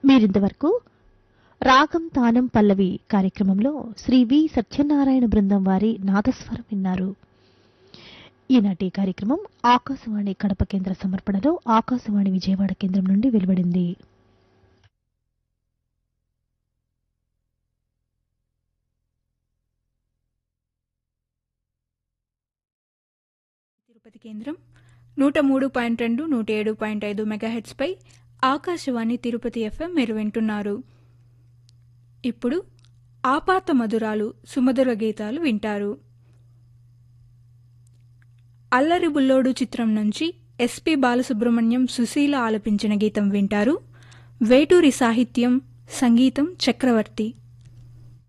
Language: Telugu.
మీరింతవరకు రాగం తానం పల్లవి కార్యక్రమంలో శ్రీ వి సత్యనారాయణ బృందం వారి నాదస్వరం విన్నారు ఈనాటి కార్యక్రమం ఆకాశవాణి కడప కేంద్ర సమర్పణలో ఆకాశవాణి విజయవాడ కేంద్రం నుండి వెలువడింది తిరుపతి కేంద్రం నూట మూడు పాయింట్ రెండు నూట ఏడు పాయింట్ ఐదు మెగాహెట్స్పై ఆకాశవాణి తిరుపతి ఎఫ్ఎం మీరు వింటున్నారు ఇప్పుడు ఆపాత మధురాలు సుమధుర గీతాలు వింటారు అల్లరి బుల్లోడు చిత్రం నుంచి ఎస్పి బాలసుబ్రహ్మణ్యం సుశీల ఆలపించిన గీతం వింటారు వేటూరి సాహిత్యం సంగీతం చక్రవర్తి